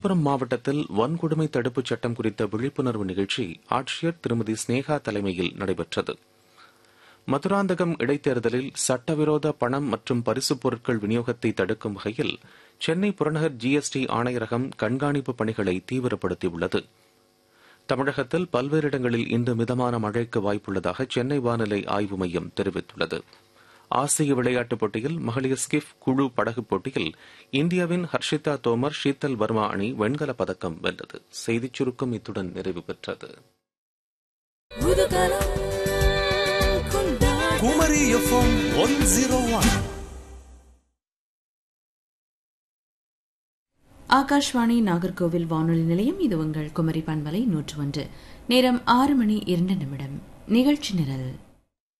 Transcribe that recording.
விழுப்புரம் மாவட்டத்தில் வன்கொடுமை தடுப்புச் சட்டம் குறித்த விழிப்புணர்வு நிகழ்ச்சி ஆட்சியர் திருமதி ஸ்னேகா தலைமையில் நடைபெற்றது மதுராந்தகம் இடைத்தேர்தலில் சட்டவிரோத பணம் மற்றும் பரிசுப் பொருட்கள் விநியோகத்தை தடுக்கும் வகையில் சென்னை புறநகர் ஜிஎஸ்டி ஆணையரகம் கண்காணிப்பு பணிகளை தீவிரப்படுத்தியுள்ளது தமிழகத்தில் பல்வேறு இடங்களில் இன்று மிதமான மழைக்கு வாய்ப்புள்ளதாக சென்னை வானிலை ஆய்வு மையம் தெரிவித்துள்ளது ஆசிய விளையாட்டுப் போட்டியில் மகளிர் ஸ்கிப் குழு படகு போட்டியில் இந்தியாவின் ஹர்ஷிதா தோமர் ஷீத்தல் வர்மா அணி வெண்கலப் பதக்கம் வென்றது செய்திச் சுருக்கம் இத்துடன் நிறைவு பெற்றது Kumari FM one zero one Akashvani Nagercoil வானொலி நிலையம் இது உங்கள் குமரி பண்பலை நூற்று ஒன்று நேரம் ஆறு மணி இரண்டு நிமிடம் நிகழ்ச்சி நிரல்